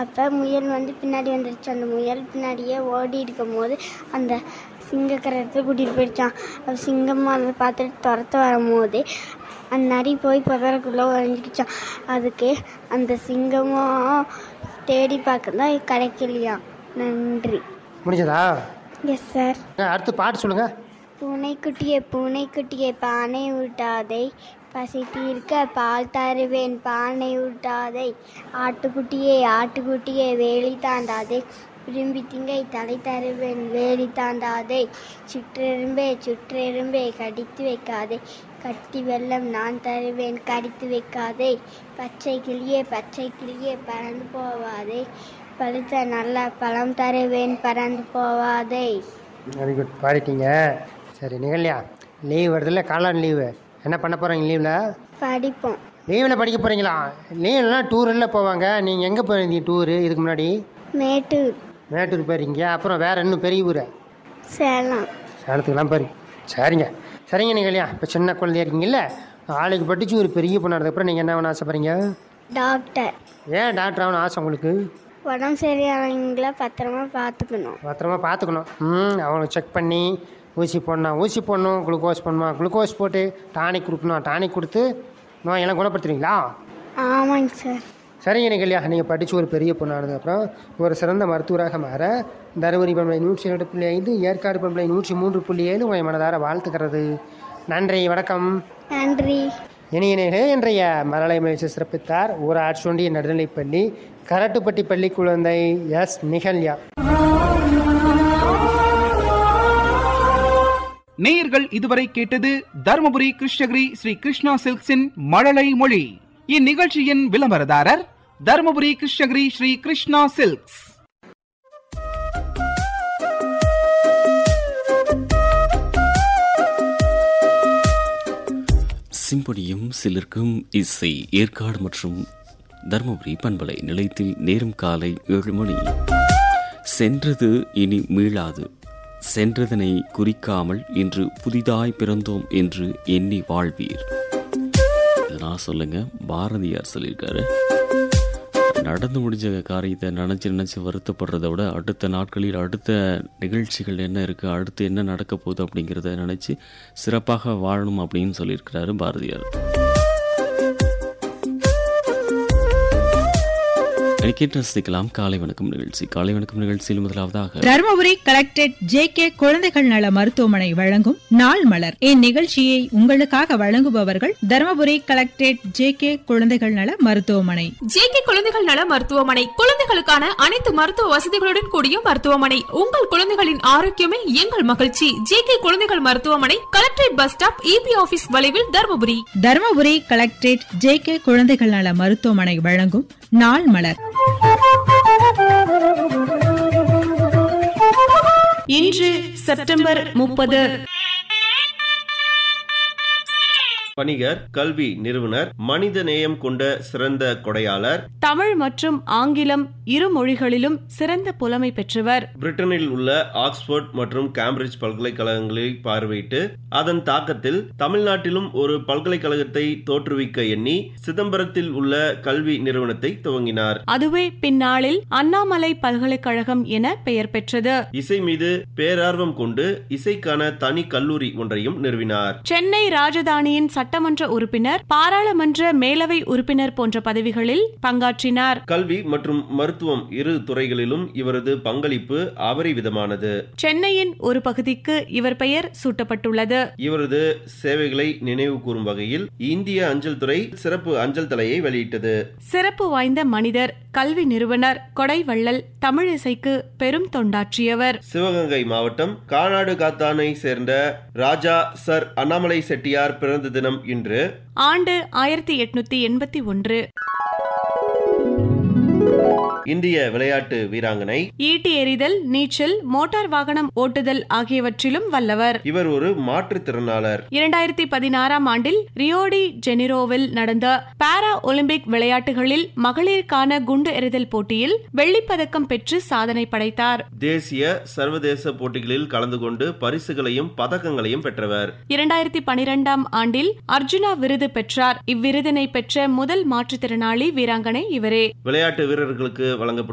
அப்போ முயல் வந்து பின்னாடி வந்துருச்சு அந்த முயல் பின்னாடியே ஓடி இருக்கும் போது அந்த சிங்கக்கரை இடத்துல கூட்டிகிட்டு போயிடுச்சான் அது சிங்கம் அதை பார்த்துட்டு துரத்த வரும்போது அந்த நரி போய் புதருக்குள்ளே ஒழிஞ்சிக்கிச்சான் அதுக்கு அந்த சிங்கமும் தேடி பார்க்கதான் கிடைக்கலையா நன்றி முடிஞ்சதா எஸ் சார் ஆ, அடுத்து பாட்டு சொல்லுங்க பூனைக்குட்டியே பூனைக்குட்டியே பானை ஊட்டாதே பசி தீர்க்க பால் தருவேன் பானை ஊட்டாதே ஆட்டுக்குட்டியே ஆட்டுக்குட்டியே வேலி தாண்டாதே விரும்பி திங்கை தலை தருவேன் வேலி தாண்டாதே சுற்றெரும்பே சுற்றெரும்பே கடித்து வைக்காதே கட்டி வெள்ளம் நான் தருவேன் கடித்து வைக்காதே பச்சை கிளியே பச்சை கிளியே பறந்து போவாதே பழுத்த நல்ல பழம் தருவேன் பறந்து போவாதே வெரி குட் பாடிட்டீங்க சரி நிகழ்யா லீவ் வருதுல்ல காலான் லீவு என்ன பண்ண போகிறீங்க லீவில் படிப்போம் லீவில் படிக்க போகிறீங்களா லீவ்லாம் டூரெல்லாம் போவாங்க நீங்கள் எங்கே போயிருந்தீங்க டூரு இதுக்கு முன்னாடி மேட்டூர் மேட்டூர் போயிருக்கீங்க அப்புறம் வேறு இன்னும் பெரிய ஊர் சேலம் சேலத்துக்குலாம் போய் சரிங்க சரிங்க நிகழ்யா இப்போ சின்ன குழந்தையா இருக்கீங்கல்ல நாளைக்கு படித்து ஒரு பெரிய பொண்ணானதுக்கப்புறம் நீங்கள் என்ன பண்ண ஆசைப்படுறீங்க டாக்டர் ஏன் டாக்டர் ஆகணும் ஆசை உங்களுக்கு உடம்பு சரியானவங்கள பத்திரமா பார்த்துக்கணும் பத்திரமா பார்த்துக்கணும் ம் அவங்கள செக் பண்ணி ஊசி போடணும் ஊசி போடணும் குளுக்கோஸ் பண்ணணும் குளுக்கோஸ் போட்டு டானிக் கொடுக்கணும் டானிக் கொடுத்து நோயெல்லாம் குணப்படுத்துறீங்களா ஆமாங்க சார் சரிங்க நிகழ்யா நீங்கள் படித்து ஒரு பெரிய பொண்ணானதுக்கப்புறம் ஒரு சிறந்த மருத்துவராக மாற தருமபுரி பண்பலை நூற்றி இரண்டு புள்ளி ஐந்து ஏற்காடு பண்பலை நூற்றி மூன்று புள்ளி ஏழு உங்களை மனதார வாழ்த்துக்கிறது நன்றி வணக்கம் நன்றி இனிய நேரே இன்றைய மரலை மகிழ்ச்சி சிறப்பித்தார் ஊராட்சி ஒன்றிய நடுநிலைப்பள்ளி கரட்டுப்பட்டி பள்ளி குழந்தை எஸ் நிகழ்யா நேயர்கள் இதுவரை கேட்டது தருமபுரி கிருஷ்ணகிரி ஸ்ரீ கிருஷ்ணா சில்க்ஸின் மழலை மொழி இந்நிகழ்ச்சியின் விளம்பரதாரர் தருமபுரி கிருஷ்ணகிரி ஸ்ரீ கிருஷ்ணா சில்க்ஸ் சிம்பொனியும் சிலருக்கும் இசை ஏற்காடு மற்றும் தருமபுரி பண்பலை நிலையத்தில் நேரம் காலை ஏழு மணி சென்றது இனி மீளாது சென்றதனை குறிக்காமல் இன்று புதிதாய் பிறந்தோம் என்று எண்ணி வாழ்வீர் இதை நான் சொல்லுங்க பாரதியார் சொல்லியிருக்காரு நடந்து முடிஞ்ச காரியத்தை நினச்சி நினச்சி வருத்தப்படுறத விட அடுத்த நாட்களில் அடுத்த நிகழ்ச்சிகள் என்ன இருக்குது அடுத்து என்ன நடக்க போகுது அப்படிங்கிறத நினச்சி சிறப்பாக வாழணும் அப்படின்னு சொல்லியிருக்கிறாரு பாரதியார் கேட்டு ரசிக்கலாம் காலை வணக்கம் நிகழ்ச்சி காலை வணக்கம் நிகழ்ச்சியில் முதலாவதாக தருமபுரி கலெக்டரேட் ஜே கே குழந்தைகள் நல மருத்துவமனை வழங்கும் நாள் மலர் இந்நிகழ்ச்சியை உங்களுக்காக வழங்குபவர்கள் தருமபுரி கலெக்டரேட் ஜே கே குழந்தைகள் நல மருத்துவமனை ஜேகே குழந்தைகள் நல மருத்துவமனை குழந்தைகளுக்கான அனைத்து மருத்துவ வசதிகளுடன் கூடிய மருத்துவமனை உங்கள் குழந்தைகளின் ஆரோக்கியமே எங்கள் மகிழ்ச்சி ஜேகே குழந்தைகள் மருத்துவமனை collectorate bus stop EB office வளைவில் Dharmapuri Dharmapuri collectorate J K குழந்தைகள் நல மருத்துவமனை வழங்கும் நாள் மலர் இன்று செப்டம்பர் முப்பது வணிகர் கல்வி நிறுவனர் மனித நேயம் கொண்ட சிறந்த கொடையாளர் தமிழ் மற்றும் ஆங்கிலம் இரு மொழிகளிலும் சிறந்த புலமை பெற்றவர் பிரிட்டனில் உள்ள ஆக்ஸ்போர்ட் மற்றும் கேம்பிரிட்ஜ் பல்கலைக்கழகங்களை பார்வையிட்டு அதன் தாக்கத்தில் தமிழ்நாட்டிலும் ஒரு பல்கலைக்கழகத்தை தோற்றுவிக்க எண்ணி சிதம்பரத்தில் உள்ள கல்வி நிறுவனத்தை துவங்கினார் அதுவே பின்னாளில் அண்ணாமலை பல்கலைக்கழகம் என பெயர் பெற்றது இசை மீது பேரார்வம் கொண்டு இசைக்கான தனி கல்லூரி ஒன்றையும் நிறுவினார் சென்னை ராஜதானியின் சட்டமன்ற உறுப்பினர் பாராளுமன்ற மேலவை உறுப்பினர் போன்ற பதவிகளில் பங்காற்றினார் கல்வி மற்றும் மருத்துவம் இரு துறைகளிலும் இவரது பங்களிப்பு அபரிவிதமானது சென்னையின் ஒரு பகுதிக்கு இவர் பெயர் சூட்டப்பட்டுள்ளது இவரது சேவைகளை நினைவு கூறும் வகையில் இந்திய அஞ்சல் துறை சிறப்பு அஞ்சல் தலையை வெளியிட்டது சிறப்பு வாய்ந்த மனிதர் கல்வி நிறுவனர் கொடைவள்ளல் தமிழிசைக்கு பெரும் தொண்டாற்றியவர் சிவகங்கை மாவட்டம் கானாடு காத்தானை சேர்ந்த ராஜா சர் அண்ணாமலை செட்டியார் பிறந்த தினம் இன்று ஆண்டு ஆயிரத்தி எட்நூத்தி எண்பத்தி ஒன்று இந்திய விளையாட்டு வீராங்கனை ஈட்டி எறிதல் நீச்சல் மோட்டார் வாகனம் ஓட்டுதல் ஆகியவற்றிலும் வல்லவர் இவர் ஒரு மாற்றுத்திறனாளர் இரண்டாயிரத்தி பதினாறாம் ஆண்டில் ரியோடி ஜெனிரோவில் நடந்த பாரா ஒலிம்பிக் விளையாட்டுகளில் மகளிருக்கான குண்டு எறிதல் போட்டியில் வெள்ளிப்பதக்கம் பெற்று சாதனை படைத்தார் தேசிய சர்வதேச போட்டிகளில் கலந்து கொண்டு பரிசுகளையும் பதக்கங்களையும் பெற்றவர் இரண்டாயிரத்தி பனிரெண்டாம் ஆண்டில் அர்ஜுனா விருது பெற்றார் இவ்விருதினை பெற்ற முதல் மாற்றுத்திறனாளி வீராங்கனை இவரே விளையாட்டு வீரர்களுக்கு வழங்கப்படும்